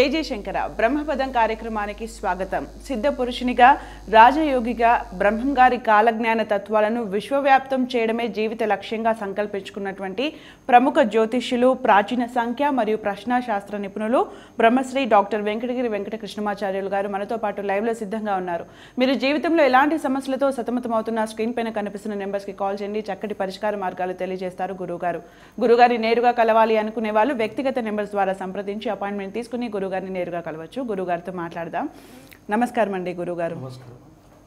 జై శంకర బ్రహ్మపదం కార్యక్రమానికి స్వాగతం సిద్ధ పురుషునిగా రాజయోగిగా బ్రహ్మం గారి కాలజ్ఞాన తత్వాలను విశ్వవ్యాప్తం చేయడమే జీవిత లక్ష్యంగా సంకల్పించుకున్నటువంటి ప్రముఖ జ్యోతిష్యులు ప్రాచీన సంఖ్య మరియు ప్రశ్న శాస్త్ర నిపుణులు బ్రహ్మశ్రీ డాక్టర్ వెంకటగిరి వెంకట కృష్ణమాచార్యులు గారు మనతో పాటు లైవ్లో సిద్ధంగా ఉన్నారు మీరు జీవితంలో ఎలాంటి సమస్యలతో సతమతమవుతున్న స్క్రీన్ పైన కనిపిస్తున్న నెంబర్స్కి కాల్ చేయండి చక్కటి పరిష్కార మార్గాలు తెలియజేస్తారు గురువుగారు గురుగారి నేరుగా కలవాలి అనుకునే వాళ్ళు వ్యక్తిగత నెంబర్స్ ద్వారా సంప్రదించి అపాయింట్మెంట్ తీసుకుని గురుగారిని నేరుగా కలవచ్చు గురుగారితో మాట్లాడదాం నమస్కారం అండి గురుగారు నమస్కారం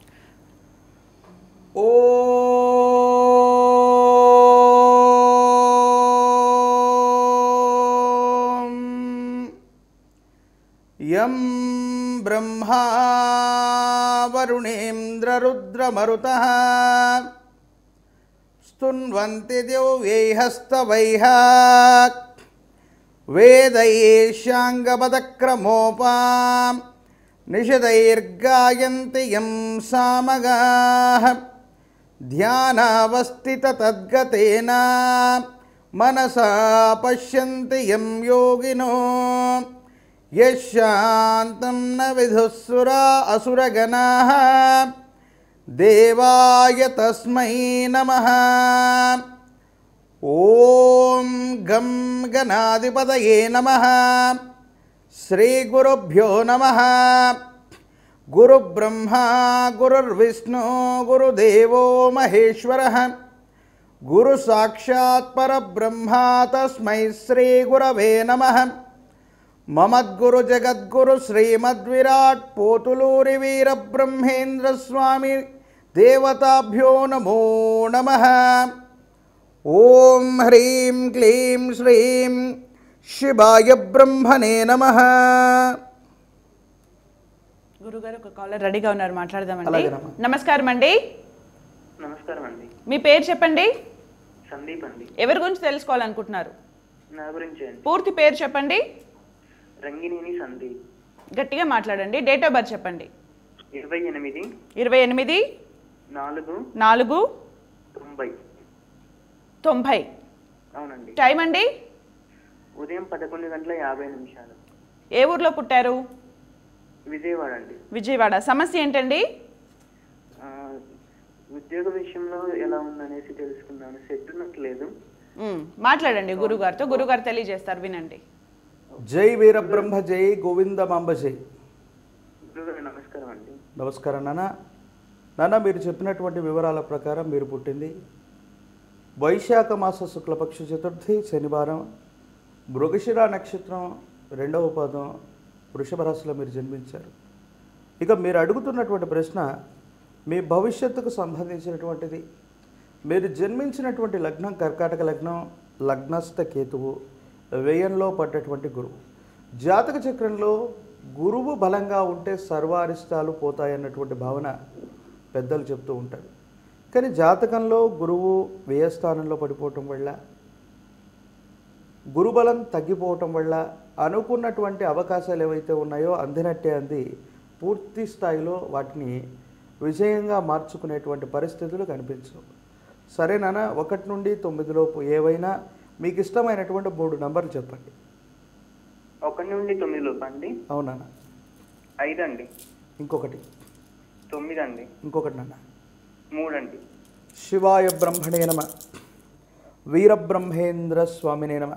ఓం యం బ్రహ్మా వరుణేంద్రరుద్రమరుతः స్తున్వంతి దివ్యైహస్తవైః వేదైశాంగపదక్రమోపాం నిషదైర్గాయంతి యం సామగాः ధ్యానావస్థితతద్గతేన మనసా పశ్యంతి యం యోగినో యశాంతం న విధుస్సురా అసురగణాः దేవాయ తస్మై నమః ఓం గం గణాధిపతయే నమ శ్రీగురుభ్యో నమ గురుబ్రహ్మ గురుర్విష్ణు గురుదేవో మహేశ్వర గురు సాక్షాత్ పరబ్రహ్మ తస్మై శ్రీగురవే నమ మమద్గురు జగద్గురు శ్రీమద్విరాట్ పోతులూరి వీరబ్రహ్మేంద్ర స్వామి దేవతాభ్యో నమో నమః ఓం హ్రీం క్లీం శ్రీం శివాయ బ్రహ్మణే నమ గురుగారు ఒక కాలర్ రెడీగా ఉన్నారు మాట్లాడదామండి అలాగేనమ్మా. నమస్కారం అండి నమస్కారం అండి మీ పేరు చెప్పండి సందీప్ అండి ఎవరి గురించి తెలుసుకోవాలనుకుంటున్నారు నా గురించి అండి పూర్తి పేరు చెప్పండి రంగినేని సందీప్ గట్టిగా మాట్లాడండి డేట్ ఆఫ్ బర్త్ చెప్పండి ఇరవై ఎనిమిది ఇరవై ఎనిమిది నాలుగు నాలుగు తొంభై తొంభై అవునండి టైం అండి ఉదయం పదకొండు గంటల యాభై నిమిషాలు ఏ ఊర్లో పుట్టారు విజయవాడ అండి విజయవాడ సమస్య ఏంటండి ఆ, ఉద్యోగ విషయంలో ఎలా ఉందనేసి తెలుసుకున్నాను సెట్ ఉన్నట్లేదు మ్మ్. మాట్లాడండి గురుగారితో గురుగారు తెలియజేస్తారు వినండి జై వీరబ్రహ్మ జై గోవిందమాంబ జై గురుగారు నమస్కారం అండి నమస్కారం నాన్న నాన్న మీరు చెప్పినటువంటి వివరాల ప్రకారం మీరు పుట్టింది వైశాఖ మాస శుక్లపక్ష చతుర్థి శనివారం మృగశిర నక్షత్రం రెండవ పదం వృషభ రాశిలో మీరు జన్మించారు ఇక మీరు అడుగుతున్నటువంటి ప్రశ్న మీ భవిష్యత్తుకు సంబంధించినటువంటిది మీరు జన్మించినటువంటి లగ్నం కర్కాటక లగ్నం లగ్నస్థ కేతువు వ్యయంలో పడ్డటువంటి గురువు జాతక చక్రంలో గురువు బలంగా ఉంటే సర్వారిష్టాలు పోతాయన్నటువంటి భావన పెద్దలు చెప్తూ ఉంటారు కానీ జాతకంలో గురువు వ్యయస్థానంలో పడిపోవటం వల్ల గురుబలం తగ్గిపోవటం వల్ల అనుకున్నటువంటి అవకాశాలు ఏవైతే ఉన్నాయో అందినట్టే అంది పూర్తి స్థాయిలో వాటిని విజయంగా మార్చుకునేటువంటి పరిస్థితులు కనిపించవు సరేనా ఒకటి నుండి తొమ్మిది లోపు ఏవైనా మీకు ఇష్టమైనటువంటి మూడు నంబర్లు చెప్పండి ఒకటి నుండి తొమ్మిది లోపు అండి అవునా ఐదు అండి ఇంకొకటి తొమ్మిది అండి ఇంకొకటి నాన్న మూడు అండి శివాయ బ్రహ్మణే నమ వీరబ్రహ్మేంద్ర స్వామినే నమ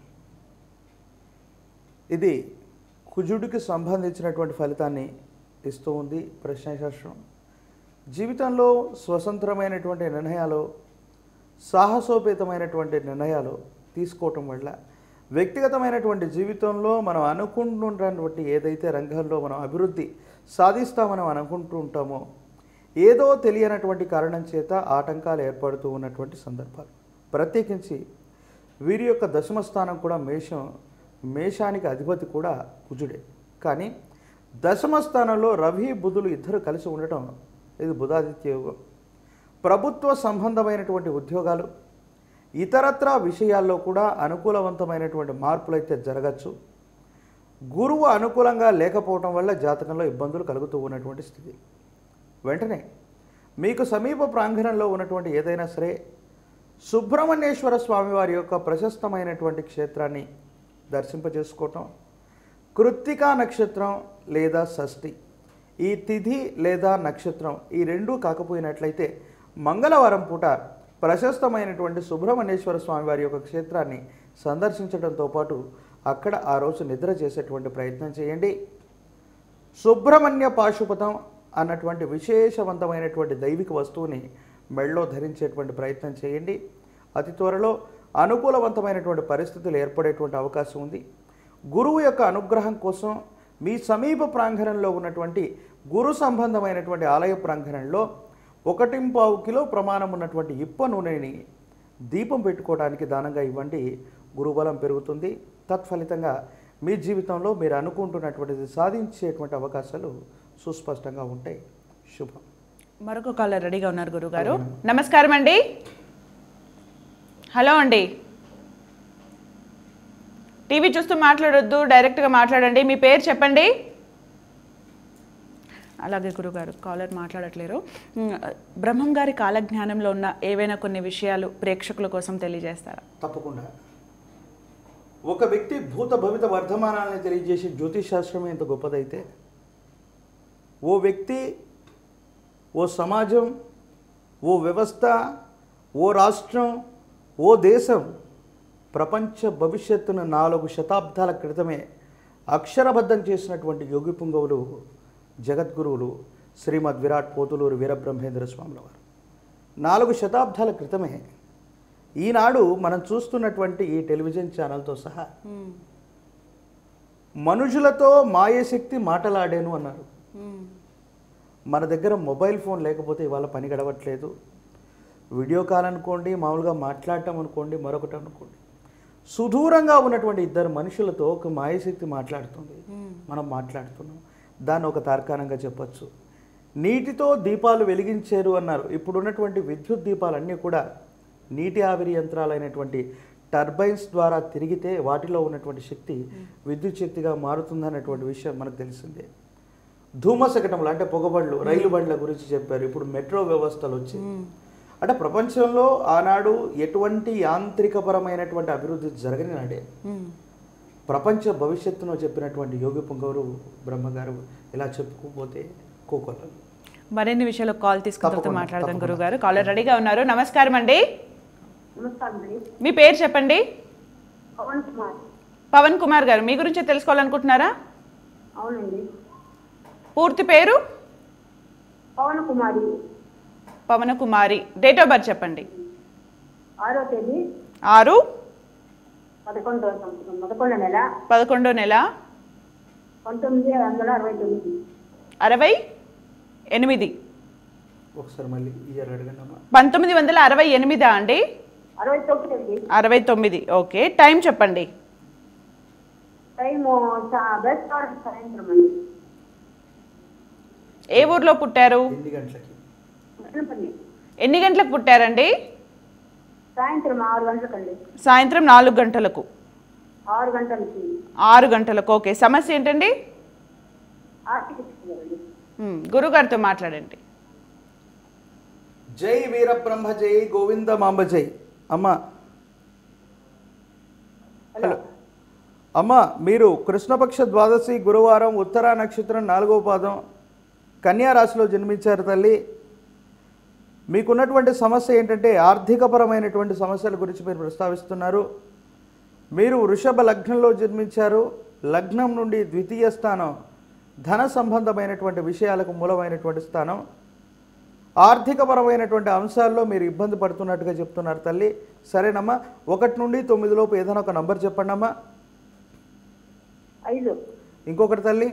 ఇది కుజుడికి సంబంధించినటువంటి ఫలితాన్ని ఇస్తూ ఉంది ప్రశ్నశాస్త్రం జీవితంలో స్వతంత్రమైనటువంటి నిర్ణయాలు సాహసోపేతమైనటువంటి నిర్ణయాలు తీసుకోవటం వల్ల వ్యక్తిగతమైనటువంటి జీవితంలో మనం అనుకుంటున్నటువంటి ఏదైతే రంగంలో మనం అభివృద్ధి సాధిస్తామని మనం అనుకుంటూ ఉంటామో ఏదో తెలియనటువంటి కారణం చేత ఆటంకాలు ఏర్పడుతూ ఉన్నటువంటి సందర్భాలు ప్రత్యేకించి వీరి యొక్క దశమ స్థానం కూడా మేషం మేషానికి అధిపతి కూడా కుజుడే కానీ దశమ స్థానంలో రవి బుధులు ఇద్దరు కలిసి ఉండటం ఇది బుధాదిత్య యోగం ప్రభుత్వ సంబంధమైనటువంటి ఉద్యోగాలు ఇతరత్రా విషయాల్లో కూడా అనుకూలవంతమైనటువంటి మార్పులు అయితే జరగచ్చు గురువు అనుకూలంగా లేకపోవటం వల్ల జాతకంలో ఇబ్బందులు కలుగుతూ ఉన్నటువంటి స్థితి వెంటనే మీకు సమీప ప్రాంగణంలో ఉన్నటువంటి ఏదైనా సరే సుబ్రహ్మణ్యేశ్వర స్వామి వారి యొక్క ప్రశస్తమైనటువంటి క్షేత్రాన్ని దర్శింపజేసుకోవటం కృత్తికా నక్షత్రం లేదా షష్ఠి ఈ తిథి లేదా నక్షత్రం ఈ రెండూ కాకపోయినట్లయితే మంగళవారం పూట ప్రశస్తమైనటువంటి సుబ్రహ్మణ్యేశ్వర స్వామి వారి యొక్క క్షేత్రాన్ని సందర్శించడంతో పాటు అక్కడ ఆ రోజు నిద్ర చేసేటువంటి ప్రయత్నం చేయండి సుబ్రహ్మణ్య పాశుపతం అన్నటువంటి విశేషవంతమైనటువంటి దైవిక వస్తువుని మెళ్ళో ధరించేటువంటి ప్రయత్నం చేయండి అతి త్వరలో అనుకూలవంతమైనటువంటి పరిస్థితులు ఏర్పడేటువంటి అవకాశం ఉంది గురువు యొక్క అనుగ్రహం కోసం మీ సమీప ప్రాంగణంలో ఉన్నటువంటి గురు సంబంధమైనటువంటి ఆలయ ప్రాంగణంలో ఒకటింపావు కిలో ప్రమాణం ఉన్నటువంటి ఇప్ప నూనెని దీపం పెట్టుకోవడానికి దానంగా ఇవ్వండి గురుబలం పెరుగుతుంది తత్ఫలితంగా మీ జీవితంలో మీరు అనుకుంటున్నటువంటిది సాధించేటువంటి అవకాశాలు సుస్పష్టంగా ఉంటాయి శుభం మరొక కాలర్ రెడీగా ఉన్నారు గురుగారు నమస్కారం అండి హలో అండి టీవీ చూస్తూ మాట్లాడొద్దు డైరెక్ట్గా మాట్లాడండి మీ పేరు చెప్పండి అలాగే గురుగారు కాలర్ మాట్లాడట్లేరు ఉమ్, బ్రహ్మం గారి కాలజ్ఞానంలో ఉన్న ఏవైనా కొన్ని విషయాలు ప్రేక్షకుల కోసం తెలియజేస్తారా తప్పకుండా ఒక వ్యక్తి భూత భవిత వర్ధమానాలని తెలియజేసే జ్యోతిష్ శాస్త్రం ఎంత గొప్పదైతే ఓ వ్యక్తి ఓ సమాజం ఓ వ్యవస్థ ఓ రాష్ట్రం ఓ దేశం ప్రపంచ భవిష్యత్తును నాలుగు శతాబ్దాల క్రితమే అక్షరబద్ధం చేసినటువంటి యోగి పుంగవులు జగద్గురువులు శ్రీమద్ విరాట్ పోతులూరు వీరబ్రహ్మేంద్ర స్వాముల వారు నాలుగు శతాబ్దాల క్రితమే ఈనాడు మనం చూస్తున్నటువంటి ఈ టెలివిజన్ ఛానల్తో సహా మనుషులతో మాయశక్తి మాటలాడాను అన్నారు మన దగ్గర మొబైల్ ఫోన్ లేకపోతే ఇవాళ పని గడవట్లేదు వీడియో కాల్ అనుకోండి మామూలుగా మాట్లాడటం అనుకోండి మరొకటి అనుకోండి సుదూరంగా ఉన్నటువంటి ఇద్దరు మనుషులతో ఒక మాయశక్తి మాట్లాడుతుంది మనం మాట్లాడుతున్నాం దాన్ని ఒక తార్కాణంగా చెప్పొచ్చు నీటితో దీపాలు వెలిగించారు అన్నారు ఇప్పుడు ఉన్నటువంటి విద్యుత్ దీపాలన్నీ కూడా నీటి ఆవిరి యంత్రాలైనటువంటి టర్బైన్స్ ద్వారా తిరిగితే వాటిలో ఉన్నటువంటి శక్తి విద్యుత్ శక్తిగా మారుతుందన్నటువంటి విషయం మనకు తెలిసిందే ధూమశకటములు అంటే పొగబళ్ళు రైలు బండ్ల గురించి చెప్పారు ఇప్పుడు మెట్రో వ్యవస్థలు వచ్చి అంటే ప్రపంచంలో ఆనాడు ఎటువంటి యాంత్రికపరమైనటువంటి అభివృద్ధి జరగని నాడే ప్రపంచ భవిష్యత్తును చెప్పినటువంటి యోగి పుంగవురు బ్రహ్మగారు ఇలా చెప్పుకోపోతే కోకొల్లలు మరిన్ని విషయాలు కాల్ తీసుకున్న తర్వాత తప్పకుండా, మాట్లాడదాం తప్పకుండా. గురుగారు కాలర్ రెడీగా ఉన్నారు నమస్కారం అండి నమస్కారం అండి మీ పేరు చెప్పండి పవన్ కుమార్ పవన్ కుమార్ గారు మీ గురించి తెలుసుకోవాలనుకుంటున్నారా అవునండి పూర్తి పేరు పవన్ కుమారి పవన కుమారి డేట్ ఆఫ్ బర్త్ చెప్పండి ఆరో తేదీ ఆరు పదకొండవ సంవత్సరం పదకొండో నెల పదకొండో నెల పంతొమ్మిది వందల అరవై తొమ్మిది అరవై ఎనిమిది ఒకసారి మళ్ళీ ఇయర్ అడగండి అమ్మా పంతొమ్మిది వందల అరవై ఎనిమిదా అండి అరవై తొమ్మిది అండి అరవై తొమ్మిది ఓకే టైం చెప్పండి టైము బెస్తవారం సాయంత్రం అండి ఏ ఊర్లో పుట్టారు ఎన్ని గంటలకి మదనపల్లి ఎన్ని గంటలకు పుట్టారండి సాయంత్రం ఆరు గంటలకండి సాయంత్రం నాలుగు గంటలకు ఆరు గంటలకి ఆరు గంటలకు ఓకే సమస్య ఏంటండి ఆర్టికి ఇచ్చేవారండి ఉమ్, గురుగారితో మాట్లాడండి జై వీరబ్రహ్మ జై గోవింద మాంబ జై అమ్మ హలో అమ్మ మీరు కృష్ణపక్ష ద్వాదశి గురువారం ఉత్తరా నక్షత్రం నాలుగవ పాదం కన్యా రాశిలో జన్మించారు తల్లి మీకున్నటువంటి సమస్య ఏంటంటే ఆర్థికపరమైనటువంటి సమస్యల గురించి మీరు ప్రస్తావిస్తున్నారు మీరు వృషభ లగ్నంలో జన్మించారు లగ్నం నుండి ద్వితీయ స్థానం ధన సంబంధమైనటువంటి విషయాలకు మూలమైనటువంటి స్థానం ఆర్థికపరమైనటువంటి అంశాల్లో మీరు ఇబ్బంది పడుతున్నట్టుగా చెప్తున్నారు తల్లి సరేనమ్మా ఒకటి నుండి తొమ్మిది లోపు ఏదైనా ఒక నంబర్ చెప్పండి అమ్మా ఐదు ఇంకొకటి తల్లి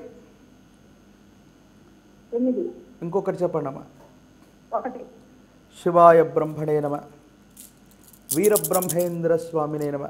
తొమ్మిది ఇంకొకటి చెప్పండి అమ్మా ఒకటి శివాయ బ్రహ్మణే నమ వీరబ్రహ్మేంద్ర స్వామినే నమ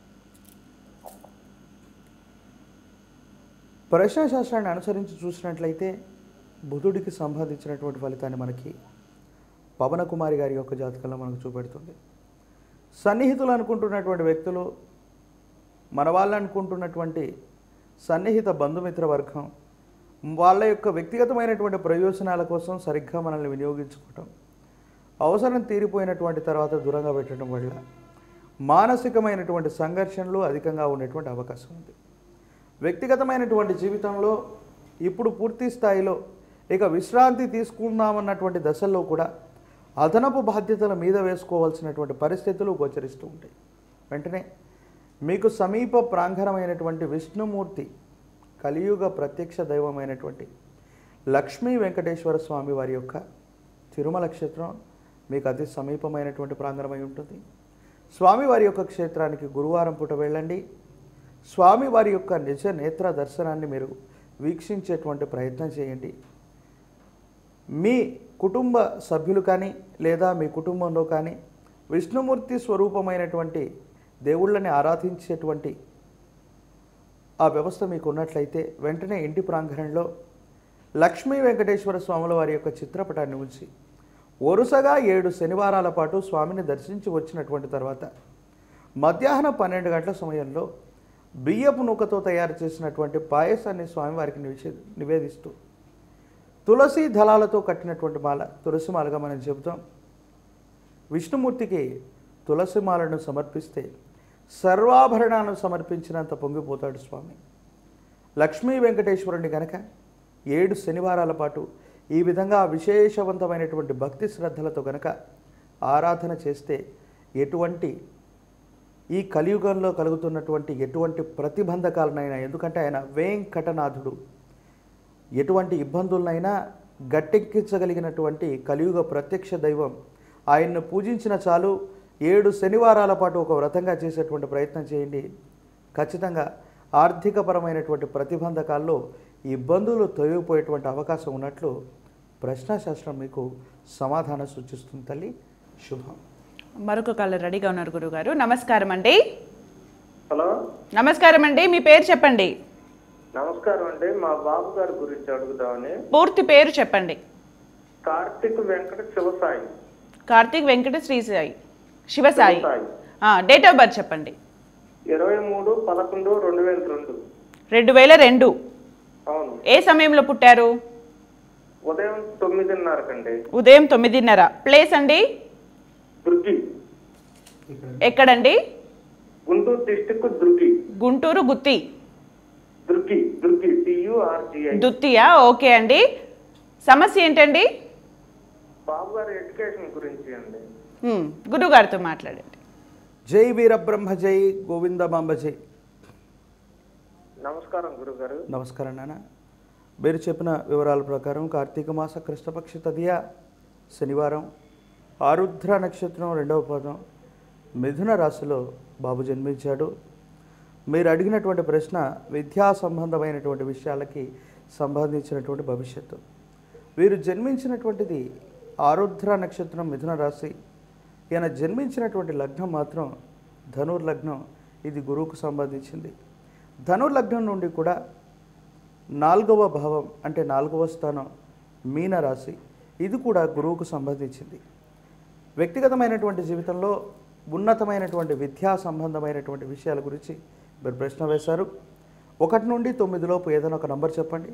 ప్రశ్నశాస్త్రాన్ని అనుసరించి చూసినట్లయితే బుధుడికి సంబంధించినటువంటి ఫలితాన్ని మనకి పవన కుమారి గారి యొక్క జాతకంలో మనకు చూపెడుతుంది సన్నిహితులు అనుకుంటున్నటువంటి వ్యక్తులు మన వాళ్ళు అనుకుంటున్నటువంటి సన్నిహిత బంధుమిత్ర వర్గం వాళ్ళ యొక్క వ్యక్తిగతమైనటువంటి ప్రయోజనాల కోసం సరిగ్గా మనల్ని వినియోగించుకోవటం అవసరం తీరిపోయినటువంటి తర్వాత దూరంగా పెట్టడం వల్ల మానసికమైనటువంటి సంఘర్షణలు అధికంగా ఉండేటువంటి అవకాశం ఉంది వ్యక్తిగతమైనటువంటి జీవితంలో ఇప్పుడు పూర్తి స్థాయిలో ఇక విశ్రాంతి తీసుకుందామన్నటువంటి దశల్లో కూడా అదనపు బాధ్యతల మీద వేసుకోవాల్సినటువంటి పరిస్థితులు గోచరిస్తూ ఉంటాయి వెంటనే మీకు సమీప ప్రాంగణమైనటువంటి విష్ణుమూర్తి కలియుగ ప్రత్యక్ష దైవమైనటువంటి లక్ష్మీ వెంకటేశ్వర స్వామి వారి యొక్క తిరుమల క్షేత్రం మీకు అతి సమీపమైనటువంటి ప్రాంగణమై ఉంటుంది స్వామివారి యొక్క క్షేత్రానికి గురువారం పూట వెళ్ళండి స్వామివారి యొక్క నిజ నేత్ర దర్శనాన్ని మీరు వీక్షించేటువంటి ప్రయత్నం చేయండి మీ కుటుంబ సభ్యులు కానీ లేదా మీ కుటుంబంలో కానీ విష్ణుమూర్తి స్వరూపమైనటువంటి దేవుళ్ళని ఆరాధించేటువంటి ఆ వ్యవస్థ మీకు ఉన్నట్లయితే వెంటనే ఇంటి ప్రాంగణంలో లక్ష్మీ వెంకటేశ్వర స్వాముల వారి యొక్క చిత్రపటాన్ని ఉంచి వరుసగా ఏడు శనివారాల పాటు స్వామిని దర్శించి వచ్చినటువంటి తర్వాత మధ్యాహ్నం పన్నెండు గంటల సమయంలో బియ్యపు నూకతో తయారు చేసినటువంటి పాయసాన్ని స్వామివారికి నివేశ నివేదిస్తూ తులసి దళాలతో కట్టినటువంటి మాల తులసి మాలగా మనం చెబుతాం విష్ణుమూర్తికి తులసి మాలను సమర్పిస్తే సర్వాభరణాలను సమర్పించినంత పొంగిపోతాడు స్వామి లక్ష్మీ వెంకటేశ్వరుని గనక ఏడు శనివారాల పాటు ఈ విధంగా విశేషవంతమైనటువంటి భక్తి శ్రద్ధలతో గనక ఆరాధన చేస్తే ఎటువంటి ఈ కలియుగంలో కలుగుతున్నటువంటి ఎటువంటి ప్రతిబంధకాలనైనా ఎందుకంటే ఆయన వెంకటనాథుడు ఎటువంటి ఇబ్బందులనైనా గట్టెక్కించగలిగినటువంటి కలియుగ ప్రత్యక్ష దైవం ఆయన్ను పూజించిన చాలు ఏడు శనివారాల పాటు ఒక వ్రతంగా చేసేటువంటి ప్రయత్నం చేయండి ఖచ్చితంగా ఆర్థికపరమైనటువంటి ప్రతిబంధకాల్లో ఇబ్బందులు తొలగిపోయేటువంటి అవకాశం ఉన్నట్లు ప్రశ్నాశాస్త్రం మీకు సమాధానం సూచిస్తుంది తల్లి శుభం మరొక కాలర్ రెడీగా ఉన్నారు గురుగారు నమస్కారం అండి హలో నమస్కారం అండి మీ పేరు చెప్పండి నమస్కారం అండి మా బాబు గారి గురించి అడుగుదామని పూర్తి పేరు చెప్పండి Karthik Venkata Sivasai Karthik Venkata Sri Sai Sivasai Sivasai date of birth చెప్పండి ఇరవై మూడు పదకొండు రెండు వేల రెండు రెండు వేల రెండు అవును ఏ సమయంలో పుట్టారు ఉదయం తొమ్మిదిన్నరకండి ఉదయం తొమ్మిదిన్నర ప్లేస్ అండి దుర్గి ఎక్కడండి గుంటూరు డిస్టిక్ దుర్గి గుంటూరు గుత్తి దుర్గి దుర్గి టియుఆర్జిఐ దుత్తియా ఓకే అండి సమస్య ఏంటండి బాబు గారి ఎడ్యుకేషన్ గురించి అండి హ్మ్, గురుగారితో మాట్లాడండి జై వీరబ్రహ్మ జై గోవిందమాంబ జై నమస్కారం గురుగారు నమస్కారం నాన్న మీరు చెప్పిన వివరాల ప్రకారం కార్తీక మాస కృష్ణపక్ష తదియ శనివారం ఆరుద్ర నక్షత్రం రెండవ పదం మిథున రాశిలో బాబు జన్మించాడు మీరు అడిగినటువంటి ప్రశ్న విద్యా సంబంధమైనటువంటి విషయాలకి సంబంధించినటువంటి భవిష్యత్తు వీరు జన్మించినటువంటిది ఆరుద్ర నక్షత్రం మిథున రాశి ఈయన జన్మించినటువంటి లగ్నం మాత్రం ధనుర్లగ్నం ఇది గురువుకు సంబంధించింది ధనుర్లగ్నం నుండి కూడా నాలుగవ భావం అంటే నాలుగవ స్థానం మీన రాశి ఇది కూడా గురువుకు సంబంధించింది వ్యక్తిగతమైనటువంటి జీవితంలో ఉన్నతమైనటువంటి విద్యా సంబంధమైనటువంటి విషయాల గురించి మీరు ప్రశ్న వేశారు ఒకటి నుండి తొమ్మిదిలోపు ఏదైనా ఒక నంబర్ చెప్పండి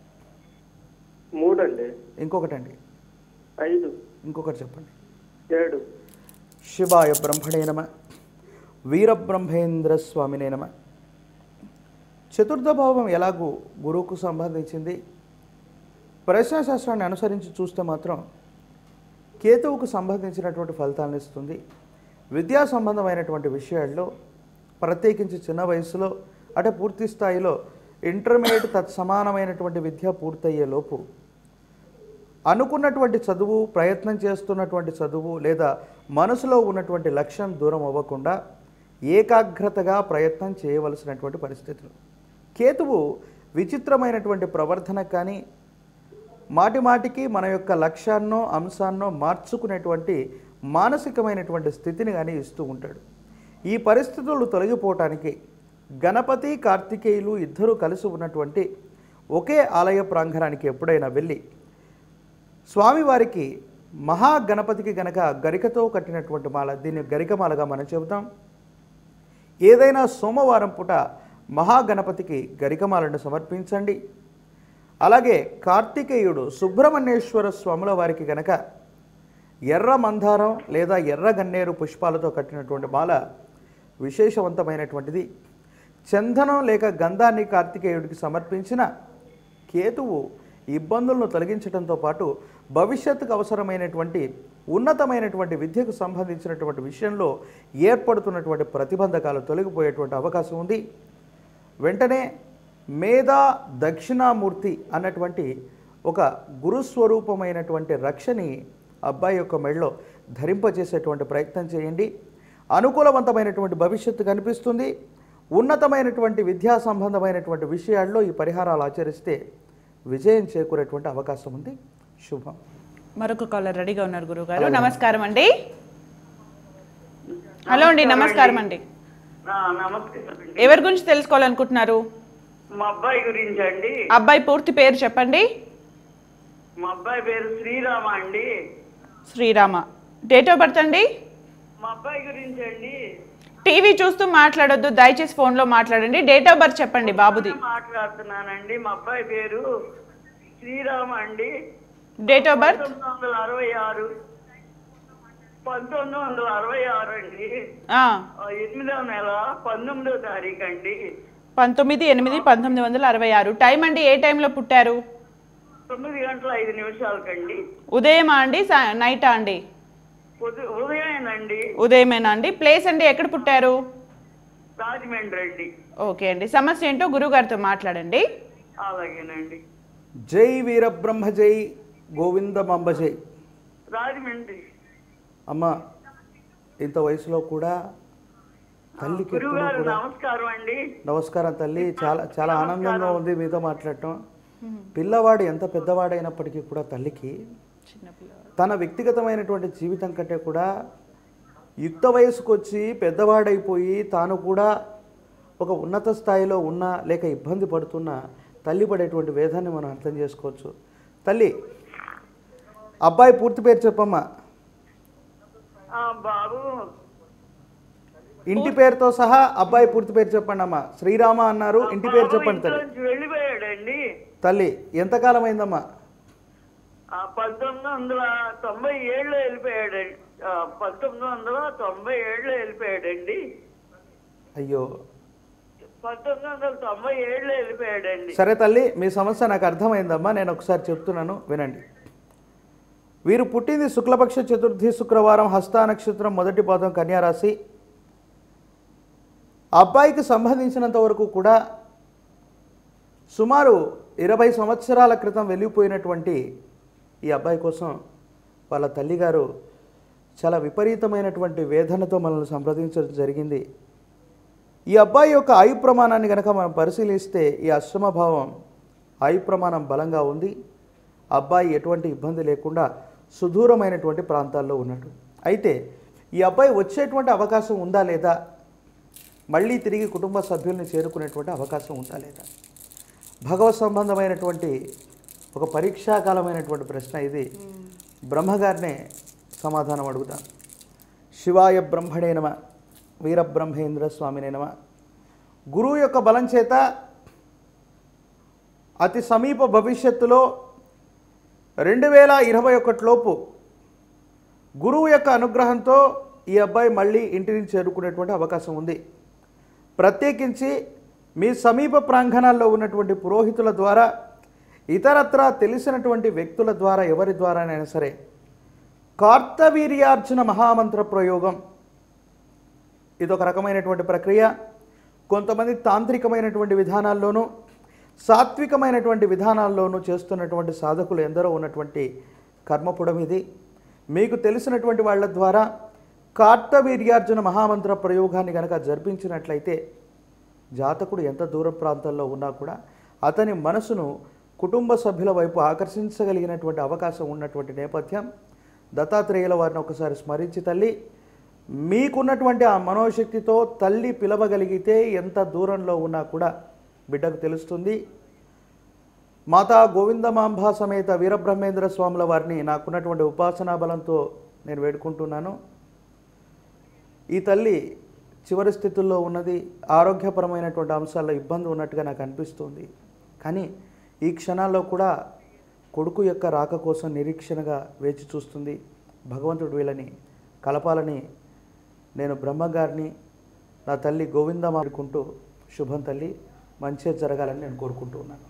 మూడండి ఇంకొకటండి ఐదు ఇంకొకటి చెప్పండి ఏడు శివాయ బ్రహ్మణే నమ వీరబ్రహ్మేంద్ర స్వామినే నమ చతుర్థ భావం ఎలాగూ గురువుకు సంబంధించింది ప్రశ్నాశాస్త్రాన్ని అనుసరించి చూస్తే మాత్రం కేతువుకు సంబంధించినటువంటి ఫలితాలను ఇస్తుంది విద్యా సంబంధమైనటువంటి విషయాల్లో ప్రత్యేకించి చిన్న వయసులో అంటే పూర్తి స్థాయిలో ఇంటర్మీడియట్ తత్సమానమైనటువంటి విద్య పూర్తయ్యే లోపు అనుకున్నటువంటి చదువు ప్రయత్నం చేస్తున్నటువంటి చదువు లేదా మనసులో ఉన్నటువంటి లక్ష్యం దూరం అవ్వకుండా ఏకాగ్రతగా ప్రయత్నం చేయవలసినటువంటి పరిస్థితులు కేతువు విచిత్రమైనటువంటి ప్రవర్తన కానీ మాటి మాటికి మన యొక్క లక్ష్యాన్నో అంశాన్నో మార్చుకునేటువంటి మానసికమైనటువంటి స్థితిని కానీ ఇస్తూ ఉంటాడు ఈ పరిస్థితులు తొలగిపోవటానికి గణపతి కార్తికేయులు ఇద్దరూ కలిసి ఉన్నటువంటి ఒకే ఆలయ ప్రాంగణానికి ఎప్పుడైనా వెళ్ళి స్వామివారికి మహాగణపతికి గనక గరికతో కట్టినటువంటి మాల దీన్ని గరికమాలగా మనం చెబుతాం ఏదైనా సోమవారం పూట మహాగణపతికి గరికమాలను సమర్పించండి అలాగే కార్తికేయుడు సుబ్రహ్మణ్యేశ్వర స్వాముల వారికి గనక ఎర్ర మందారం లేదా ఎర్ర గన్నేరు పుష్పాలతో కట్టినటువంటి మాల విశేషవంతమైనటువంటిది చందనం లేక గంధాన్ని కార్తికేయుడికి సమర్పించిన కేతువు ఇబ్బందులను తొలగించడంతో పాటు భవిష్యత్తుకు అవసరమైనటువంటి ఉన్నతమైనటువంటి విద్యకు సంబంధించినటువంటి విషయంలో ఏర్పడుతున్నటువంటి ప్రతిబంధకాలు తొలగిపోయేటువంటి అవకాశం ఉంది వెంటనే మేధా దక్షిణామూర్తి అన్నటువంటి ఒక గురుస్వరూపమైనటువంటి రక్షని అబ్బాయి యొక్క మెడలో ధరింపజేసేటువంటి ప్రయత్నం చేయండి అనుకూలవంతమైనటువంటి భవిష్యత్తు కనిపిస్తుంది ఉన్నతమైనటువంటి విద్యా సంబంధమైనటువంటి విషయాల్లో ఈ పరిహారాలు ఆచరిస్తే విజయం చేకూరేటువంటి అవకాశం ఉంది శుభం మరొక కాలర్ రెడీగా ఉన్నారు గురుగారు నమస్కారం అండి హలో అండి నమస్కారం అండి ఆ, నమస్కారం అండి ఎవరి గురించి తెలుసుకోవాలనుకుంటున్నారు మా అబ్బాయి గురించి అండి అబ్బాయి పూర్తి పేరు చెప్పండి మా అబ్బాయి పేరు శ్రీరామ అండి శ్రీరామ డేట్ ఆఫ్ బర్త్ అండి మా అబ్బాయి గురించి అండి టీవీ చూస్తూ మాట్లాడొద్దు దయచేసి ఫోన్లో మాట్లాడండి డేట్ ఆఫ్ బర్త్ చెప్పండి బాబుది మాట్లాడుతున్నానండి మా అబ్బాయి పేరు శ్రీరామ అండి డేట్ ఆఫ్ బర్త్ పంతొమ్మిది వందల అరవై ఆరు పంతొమ్మిది వందల అరవై ఆరు అండి ఆ, ఆ, ఎనిమిదవ నెల పంతొమ్మిదవ తారీఖు అండి పంతొమ్మిది ఎనిమిది పంతొమ్మిది వందల అరవై ఆరు టైం అండి ఏ టైంలో పుట్టారు తొమ్మిది గంటల ఐదు నిమిషాలకండి ఉదయమా అండి సా- నైటా అండి ఉదయ ఉదయమేనండి ఉదయమేనా అండి ప్లేస్ అండి ఎక్కడ పుట్టారు రాజమండ్రి అండి ఓకే అండి సమస్య ఏంటో గురుగారితో మాట్లాడండి అలాగేనండి జై వీరబ్రహ్మ జై గోవిందమంబ జై రాజమండ్రి అమ్మ ఇంత వయసులో కూడా తల్లికి ఎప్పుడూ గురుగారు కూడా నమస్కారం అండి నమస్కారం తల్లి చాలా చాలా ఆనందంగా ఉంది మీతో మాట్లాడటం పిల్లవాడు ఎంత పెద్దవాడైనప్పటికీ కూడా తల్లికి తన వ్యక్తిగతమైనటువంటి జీవితం కంటే కూడా యుక్త వయసుకు వచ్చి పెద్దవాడైపోయి తాను కూడా ఒక ఉన్నత స్థాయిలో ఉన్న లేక ఇబ్బంది పడుతున్న తల్లి పడేటువంటి వేదాన్ని మనం అర్థం చేసుకోవచ్చు తల్లి అబ్బాయి పూర్తి పేరు చెప్పమ్మా ఆ, బాబు ఇంటి పేరుతో సహా అబ్బాయి పూర్తి పేరు చెప్పండి అమ్మా శ్రీరామ అన్నారు ఇంటి పేరు బాబు చెప్పండి తల్లి ఇంట్లోంచి వెళ్ళిపోయాడండి తల్లి ఎంతకాలం అయిందమ్మా ఆ, పంతొమ్మిది వందల తొంభై ఏళ్ళు వెళ్ళిపోయాడండి ఆ, పంతొమ్మిది వందల తొంభై ఏళ్ళు వెళ్ళిపోయాడండి అయ్యో పంతొమ్మిది వందల తొంభై ఏళ్ళు వెళ్ళిపోయాడండి సరే తల్లి మీ సమస్య నాకు అర్థమైందమ్మా నేను ఒకసారి చెప్తున్నాను వినండి వీరు పుట్టింది శుక్లపక్ష చతుర్థి శుక్రవారం హస్త నక్షత్రం మొదటి పాదం కన్యారాశి అబ్బాయికి సంబంధించినంత వరకు కూడా సుమారు ఇరవై సంవత్సరాల క్రితం వెళ్ళిపోయినటువంటి ఈ అబ్బాయి కోసం వాళ్ళ తల్లిగారు చాలా విపరీతమైనటువంటి వేదనతో మనల్ని సంప్రదించడం జరిగింది ఈ అబ్బాయి యొక్క ఆయు ప్రమాణాన్ని కనుక మనం పరిశీలిస్తే ఈ అశ్రమ భావం ఆయు ప్రమాణం బలంగా ఉంది అబ్బాయి ఎటువంటి ఇబ్బంది లేకుండా సుదూరమైనటువంటి ప్రాంతాల్లో ఉన్నాడు అయితే ఈ అబ్బాయి వచ్చేటువంటి అవకాశం ఉందా లేదా మళ్ళీ తిరిగి కుటుంబ సభ్యుల్ని చేరుకునేటువంటి అవకాశం ఉందా లేదా భగవత్ సంబంధమైనటువంటి ఒక పరీక్షాకాలమైనటువంటి ప్రశ్న ఇది బ్రహ్మగారినే సమాధానం అడుగుతాం శివాయ బ్రహ్మణే నమ వీరబ్రహ్మేంద్ర స్వామినే నమ గురువు యొక్క బలం చేత అతి సమీప భవిష్యత్తులో రెండు వేల ఇరవై ఒకటిలోపు గురువు యొక్క అనుగ్రహంతో ఈ అబ్బాయి మళ్ళీ ఇంటిని చేరుకునేటువంటి అవకాశం ఉంది ప్రత్యేకించి మీ సమీప ప్రాంగణాల్లో ఉన్నటువంటి పురోహితుల ద్వారా ఇతరత్రా తెలిసినటువంటి వ్యక్తుల ద్వారా ఎవరి ద్వారానైనా సరే కార్తవీర్యార్జున మహామంత్ర ప్రయోగం ఇది ఒక రకమైనటువంటి ప్రక్రియ కొంతమంది తాంత్రికమైనటువంటి విధానాల్లోనూ సాత్వికమైనటువంటి విధానాల్లోనూ చేస్తున్నటువంటి సాధకులు ఎందరో ఉన్నటువంటి కర్మపుడం ఇది మీకు తెలిసినటువంటి వాళ్ళ ద్వారా కార్తవీర్యార్జున మహామంత్ర ప్రయోగాన్ని కనుక జరిపించినట్లయితే జాతకుడు ఎంత దూర ప్రాంతాల్లో ఉన్నా కూడా అతని మనసును కుటుంబ సభ్యుల వైపు ఆకర్షించగలిగినటువంటి అవకాశం ఉన్నటువంటి నేపథ్యం దత్తాత్రేయుల వారిని ఒకసారి స్మరించి తల్లి మీకున్నటువంటి ఆ మనోశక్తితో తల్లి పిలవగలిగితే ఎంత దూరంలో ఉన్నా కూడా బిడ్డకు తెలుస్తుంది మాతా గోవిందమాంబ సమేత వీరబ్రహ్మేంద్ర స్వాముల వారిని నాకున్నటువంటి ఉపాసనా బలంతో నేను వేడుకుంటున్నాను ఈ తల్లి చివరి స్థితుల్లో ఉన్నది ఆరోగ్యపరమైనటువంటి అంశాల్లో ఇబ్బంది ఉన్నట్టుగా నాకు అనిపిస్తుంది కానీ ఈ క్షణాల్లో కూడా కొడుకు యొక్క రాక కోసం నిరీక్షణగా వేచి చూస్తుంది భగవంతుడు వీళ్ళని కలపాలని నేను బ్రహ్మగారిని నా తల్లి గోవిందమాడుకుంటూ శుభం తల్లి మంచిగా జరగాలని నేను కోరుకుంటూ ఉన్నాను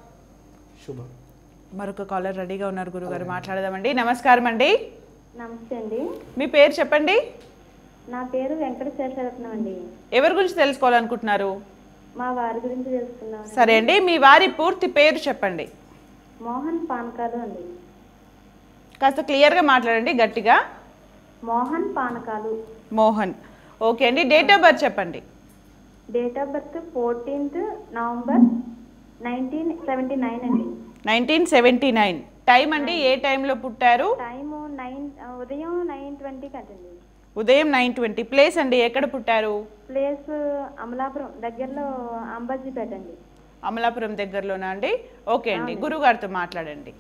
శుభం మరొక కాలర్ రెడీగా ఉన్నారు గురుగారు మాట్లాడదామండి నమస్కారం అండి నమస్తే అండి మీ పేరు చెప్పండి నా పేరు వెంకట శేషరత్నం అండి ఎవరి గురించి తెలుసుకోవాలనుకుంటున్నారు మా వారి గురించి తెలుసుకున్నాం సరే అండి మీ వారి పూర్తి పేరు చెప్పండి మోహన్ పానకాలు అండి కాస్త క్లియర్గా మాట్లాడండి గట్టిగా మోహన్ పానకాలు మోహన్ ఓకే అండి డేట్ ఆఫ్ బర్త్ చెప్పండి date of birth fourteenth November nineteen seventy nine అండి నైన్టీన్ సెవెంటీ నైన్ టైం అండి ఏ టైంలో పుట్టారు టైము నైన్ ఉదయం నైన్ ట్వంటీకి అటండి ఉదయం నైన్ ట్వంటీ ప్లేస్ అండి ఎక్కడ పుట్టారు ప్లేస్ అమలాపురం దగ్గరలో అంబాజీపేట అండి అమలాపురం దగ్గరలోనా అండి ఓకే అండి గురుగారితో మాట్లాడండి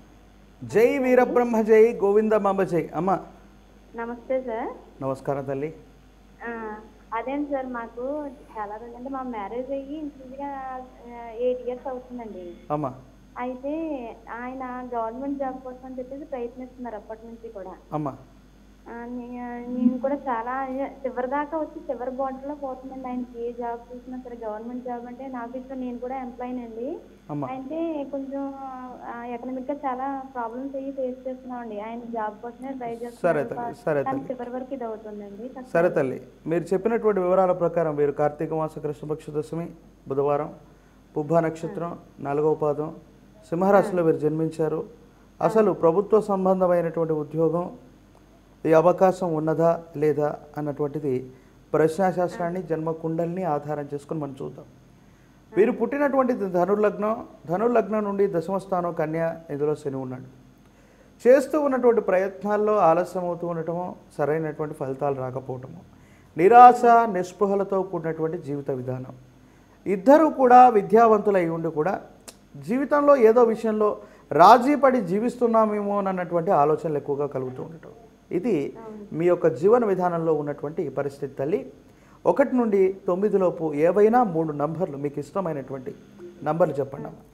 జై వీరబ్రహ్మ జై గోవిందమాంబ జై అమ్మ నమస్తే సార్ నమస్కారం తల్లి ఆ, అదేంటి సార్ మాకు చాలా రోజులు అంటే మా మ్యారేజ్ అయ్యి ఇంచుమించుగా ఎయిట్ ఇయర్స్ అవుతుందండి అమ్మ అయితే ఆయన గవర్నమెంట్ జాబ్ కోసం అని చెప్పేసి ప్రయత్నిస్తున్నారు అప్పటి నుంచి కూడా అమ్మ ఆ, నే- నేను కూడా చాలా చివరి దాకా వచ్చి చివరి బాటిల్లో పోతుందండి ఆయనకి ఏ జాబ్ చూసినా సరే గవర్నమెంట్ జాబ్ అంటే నా ఆఫీస్లో నేను కూడా ఎంప్లాయీ అండి అమ్మ అయితే కొంచెం ఎకనామిక్ గా చాలా ప్రాబ్లమ్స్ అయ్యి ఫేస్ చేస్తున్నామండి ఆయన జాబ్ కోసమే ట్రై సరే తల్లి, సరే కానీ తల్లి. చివరి వరకు ఇది అవుతుందండి సరే తల్లి మీరు చెప్పినటువంటి వివరాల ప్రకారం వీరు కార్తీక మాస కృష్ణపక్ష దశమి బుధవారం పుబ్బ నక్షత్రం నాలుగవ పాదం సింహరాశిలో వీరు జన్మించారు అసలు ప్రభుత్వ సంబంధమైనటువంటి ఉద్యోగం ఈ అవకాశం ఉన్నదా లేదా అన్నటువంటిది ప్రశ్నాశాస్త్రాన్ని జన్మ కుండల్ని ఆధారం చేసుకొని మనం చూద్దాం వీరు పుట్టినటువంటి ధనుర్లగ్నం ధనుర్లగ్నం నుండి దశమ స్థానం కన్య ఇందులో శని ఉన్నాడు చేస్తూ ఉన్నటువంటి ప్రయత్నాల్లో ఆలస్యం అవుతూ ఉండటము సరైనటువంటి ఫలితాలు రాకపోవటము నిరాశ నిస్పృహలతో కూడినటువంటి జీవిత విధానం ఇద్దరూ కూడా విద్యావంతులై ఉండి కూడా జీవితంలో ఏదో విషయంలో రాజీ పడి జీవిస్తున్నామేమో అన్నటువంటి ఆలోచనలు ఎక్కువగా కలుగుతూ ఉండటం ఇది మీ యొక్క జీవన విధానంలో ఉన్నటువంటి పరిస్థితి తల్లి ఒకటి నుండి తొమ్మిది లోపు ఏవైనా మూడు నంబర్లు మీకు ఇష్టమైనటువంటి నంబర్లు చెప్పండి అమ్మా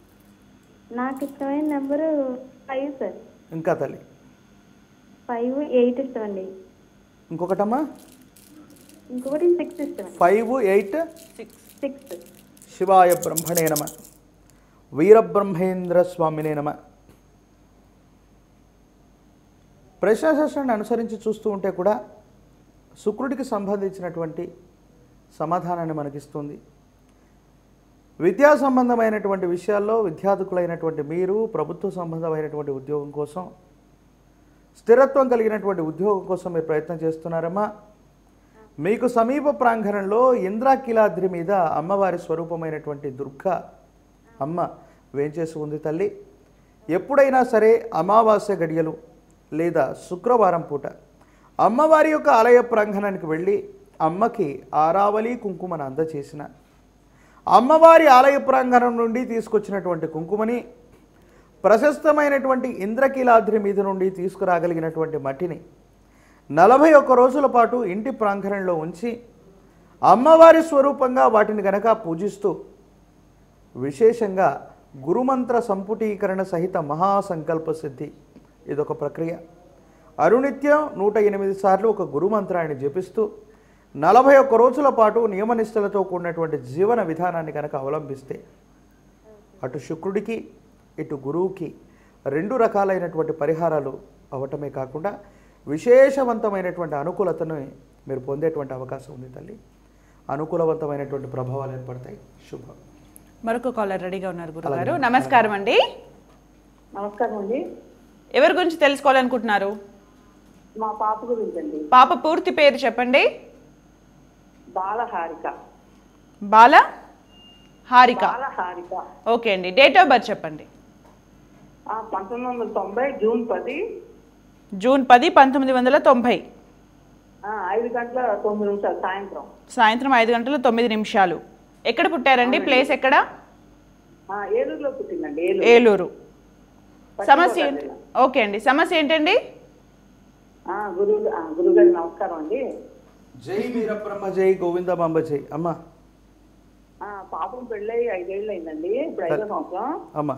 నాకు ఇష్టమైన నెంబరు ఫైవ్ సార్ ఇంకా తల్లి ఫైవ్ ఎయిట్ ఇష్టం అండి ఇంకొకటమ్మా ఇంకొకటి సిక్స్ ఇష్టం అండి ఫైవ్ ఎయిట్ సిక్స్ శివాయ బ్రహ్మణే నమ వీరబ్రహ్మేంద్ర స్వామినే నమ ప్రశ్నాశాస్త్రాన్ని అనుసరించి చూస్తూ ఉంటే కూడా శుక్రుడికి సంబంధించినటువంటి సమాధానాన్ని మనకిస్తుంది విద్యా సంబంధమైనటువంటి విషయాల్లో విద్యార్థుకులైనటువంటి మీరు ప్రభుత్వ సంబంధమైనటువంటి ఉద్యోగం కోసం స్థిరత్వం కలిగినటువంటి ఉద్యోగం కోసం మీరు ప్రయత్నం చేస్తున్నారమ్మా మీకు సమీప ప్రాంగణంలో ఇంద్రాకిలాద్రి మీద అమ్మవారి స్వరూపమైనటువంటి దుర్గ అమ్మ వేంచేసి ఉంది తల్లి ఎప్పుడైనా సరే అమావాస్య గడియలు లేదా శుక్రవారం పూట అమ్మవారి యొక్క ఆలయ ప్రాంగణానికి వెళ్ళి అమ్మకి ఆరావళి కుంకుమను అందచేసిన అమ్మవారి ఆలయ ప్రాంగణం నుండి తీసుకొచ్చినటువంటి కుంకుమని ప్రశస్తమైనటువంటి ఇంద్రకీలాద్రి మీద నుండి తీసుకురాగలిగినటువంటి మట్టిని నలభై ఒక్క రోజుల పాటు ఇంటి ప్రాంగణంలో ఉంచి అమ్మవారి స్వరూపంగా వాటిని గనక పూజిస్తూ విశేషంగా గురుమంత్ర సంపుటీకరణ సహిత మహాసంకల్ప సిద్ధి ఇదొక ప్రక్రియ అరునిత్యం నూట ఎనిమిది సార్లు ఒక గురుమంత్రాన్ని జపిస్తూ నలభై ఒక్క రోజుల పాటు నియమనిష్టలతో కూడినటువంటి జీవన విధానాన్ని కనుక అవలంబిస్తే అటు శుక్రుడికి ఇటు గురువుకి రెండు రకాలైనటువంటి పరిహారాలు అవటమే కాకుండా విశేషవంతమైనటువంటి అనుకూలతను మీరు పొందేటువంటి అవకాశం ఉంది తల్లి అనుకూలవంతమైనటువంటి ప్రభావాలు ఏర్పడతాయి శుభం మరొక కాలర్ రెడీగా ఉన్నారు గురుగారు నమస్కారం అండి నమస్కారం అండి ఎవరి గురించి తెలుసుకోవాలనుకుంటున్నారు మా పాప గురించి అండి పాప పూర్తి పేరు చెప్పండి బాలహారిక బాల హారిక బాలహారిక ఓకే అండి డేట్ ఆఫ్ బర్త్ చెప్పండి ఆ, పంతొమ్మిది వందల తొంభై జూన్ పది జూన్ పది పంతొమ్మిది వందల తొంభై ఆ, ఐదు గంటల తొమ్మిది నిమిషాలు సాయంత్రం సాయంత్రం ఐదు గంటల తొమ్మిది నిమిషాలు ఎక్కడ పుట్టారండి ప్లేస్ ఎక్కడ ఆ, ఏలూరులో పుట్టిందండి ఏలూరు ఏలూరు సమస్య ఏంటి ఓకే అండి సమస్య ఏంటండి ఆ, గురువు ఆ, గురుగారి నమస్కారం అండి జై వీరబ్రహ్మ జై గోవిందమాంబ జై అమ్మ ఆ, పాపం పెళ్ళయి ఐదేళ్ళు అయిందండి ఇప్పుడు ఐదో సంవత్సరం అమ్మ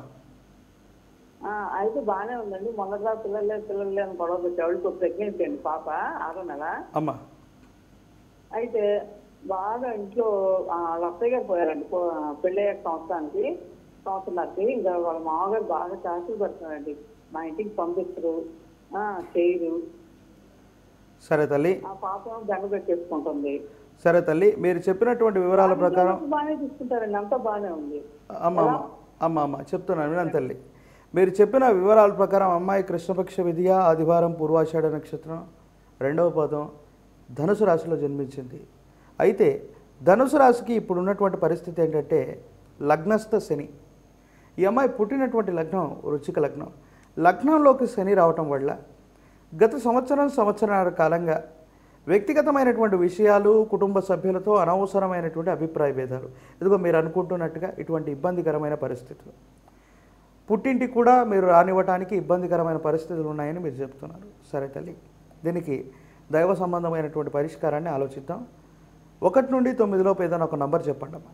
ఆ, అయితే బాగానే ఉందండి మొన్నగా పిల్లలే పిల్లలే అని గొడవ పెట్టేవాళ్ళు ఇప్పుడు ప్రెగ్నెన్సీ అండి పాప ఆరో నెల అమ్మ అయితే బాగా ఇంట్లో ఆ, వాళ్ళ అత్తయ్య గారు పోయారండి పో- పెళ్ళయ్యే సంవత్సరానికి సంవత్సరానికి ఇంకా వాళ్ళ మామగారు బాగా చాకులు పెడుతున్నారండి మా ఇంటికి పంపిస్తారు ఆ, చేయరు సరే తల్లి ఆ పాప బెంగ పెట్టేసుకుంటుంది సరే తల్లి మీరు చెప్పినటువంటి వివరాల ప్రకారం బాగానే తీసుకుంటారండి అంతా బాగానే ఉంది అమ్మ అమ్మ అమ్మ అమ్మ చెప్తున్నాను వినండి తల్లి మీరు చెప్పిన వివరాల ప్రకారం అమ్మాయి కృష్ణపక్ష విధియ ఆదివారం పూర్వాషాఢ నక్షత్రం రెండవ పదం ధనుసు రాశిలో జన్మించింది అయితే ధనుసు రాశికి ఇప్పుడు ఉన్నటువంటి పరిస్థితి ఏంటంటే లగ్నస్థ శని ఈ అమ్మాయి పుట్టినటువంటి లగ్నం వృచ్చిక లగ్నం లగ్నంలోకి శని రావటం వల్ల గత సంవత్సరం సంవత్సరాల కాలంగా వ్యక్తిగతమైనటువంటి విషయాలు కుటుంబ సభ్యులతో అనవసరమైనటువంటి అభిప్రాయ భేదాలు ఇదిగో మీరు అనుకుంటున్నట్టుగా ఇటువంటి ఇబ్బందికరమైన పరిస్థితులు పుట్టింటికి కూడా మీరు రానివ్వటానికి ఇబ్బందికరమైన పరిస్థితులు ఉన్నాయని మీరు చెప్తున్నారు సరే తల్లి దీనికి దైవ సంబంధమైనటువంటి పరిష్కారాన్ని ఆలోచిద్దాం ఒకటి నుండి తొమ్మిదిలోపు ఏదైనా ఒక నంబర్ చెప్పండి అమ్మా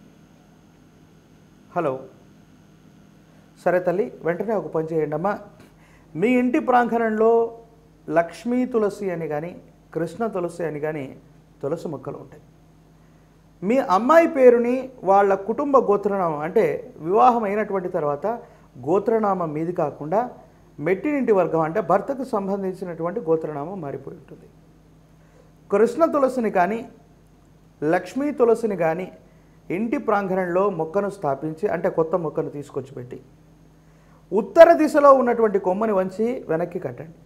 హలో సరే తల్లి వెంటనే ఒక పని చేయండి అమ్మా మీ ఇంటి ప్రాంగణంలో లక్ష్మీ తులసి అని కానీ కృష్ణ తులసి అని కానీ తులసి మొక్కలు ఉంటాయి మీ అమ్మాయి పేరుని వాళ్ళ కుటుంబ గోత్రనామం అంటే వివాహం అయినటువంటి తర్వాత గోత్రనామం మీది కాకుండా మెట్టినింటి వర్గం అంటే భర్తకు సంబంధించినటువంటి గోత్రనామం మారిపోయి ఉంటుంది కృష్ణ తులసిని కానీ లక్ష్మీ తులసిని కానీ ఇంటి ప్రాంగణంలో మొక్కను స్థాపించి అంటే కొత్త మొక్కను తీసుకొచ్చి పెట్టి ఉత్తర దిశలో ఉన్నటువంటి కొమ్మని వంచి వెనక్కి కట్టండి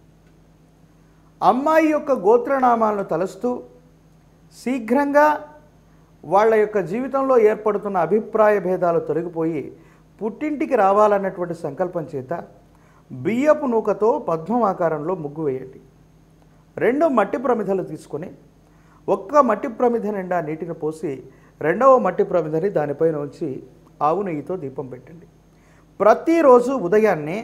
అమ్మాయి యొక్క గోత్రనామాలను తలుస్తూ శీఘ్రంగా వాళ్ళ యొక్క జీవితంలో ఏర్పడుతున్న అభిప్రాయ భేదాలు తొలగిపోయి పుట్టింటికి రావాలన్నటువంటి సంకల్పం చేత బియ్యపు నూకతో పద్మం ఆకారంలో ముగ్గు వేయండి రెండు మట్టి ప్రమిదలు తీసుకొని ఒక్క మట్టి ప్రమిద నిండా నీటిని పోసి రెండవ మట్టి ప్రమిదని దానిపైన ఉంచి ఆవు నెయ్యితో దీపం పెట్టండి ప్రతిరోజు ఉదయాన్నే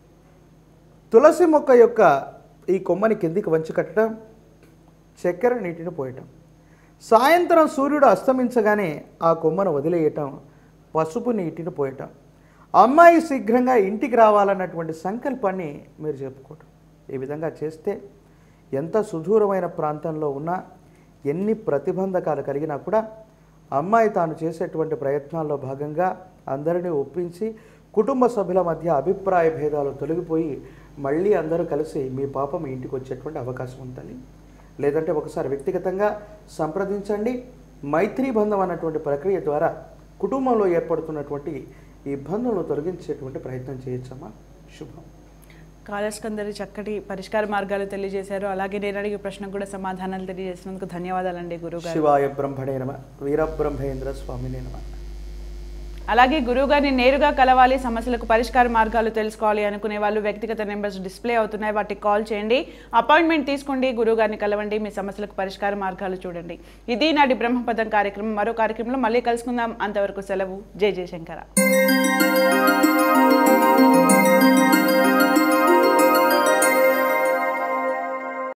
తులసి మొక్క యొక్క ఈ కొమ్మని కిందికి వంచి కట్టడం చక్కెర నీటిని పోయటం సాయంత్రం సూర్యుడు అస్తమించగానే ఆ కొమ్మను వదిలేయటం పసుపు నీటిని పోయటం అమ్మాయి శీఘ్రంగా ఇంటికి రావాలన్నటువంటి సంకల్పాన్ని మీరు చెప్పుకోవటం ఈ విధంగా చేస్తే ఎంత సుదూరమైన ప్రాంతంలో ఉన్నా ఎన్ని ప్రతిబంధకాలు కలిగినా కూడా అమ్మాయి తాను చేసేటువంటి ప్రయత్నాల్లో భాగంగా అందరినీ ఒప్పించి కుటుంబ సభ్యుల మధ్య అభిప్రాయ భేదాలు తొలగిపోయి మళ్ళీ అందరూ కలిసి మీ పాప మీ ఇంటికి వచ్చేటువంటి అవకాశం ఉంటుంది లేదంటే ఒకసారి వ్యక్తిగతంగా సంప్రదించండి మైత్రీ బంధం అన్నటువంటి ప్రక్రియ ద్వారా కుటుంబంలో ఏర్పడుతున్నటువంటి ఈ ఇబ్బందులను తొలగించేటువంటి ప్రయత్నం చేయొచ్చమ్మా శుభం కాలస్కందరి చక్కటి పరిష్కార మార్గాలు తెలియజేశారు అలాగే నేను అడిగే ప్రశ్నకు కూడా సమాధానాలు తెలియజేసినందుకు ధన్యవాదాలండి గురుగారు శివాయ బ్రహ్మణే నమ వీరబ్రహ్మేంద్ర స్వామినే నమ అలాగే గురువుగారిని నేరుగా కలవాలి సమస్యలకు పరిష్కార మార్గాలు తెలుసుకోవాలి అనుకునే వాళ్ళు వ్యక్తిగత నెంబర్స్ డిస్ప్లే అవుతున్నాయి వాటికి కాల్ చేయండి అపాయింట్మెంట్ తీసుకోండి గురువుగారిని కలవండి మీ సమస్యలకు పరిష్కార మార్గాలు చూడండి ఇది నాటి బ్రహ్మపదం కార్యక్రమం మరో కార్యక్రమంలో మళ్ళీ కలుసుకుందాం అంతవరకు సెలవు జై జయశంకర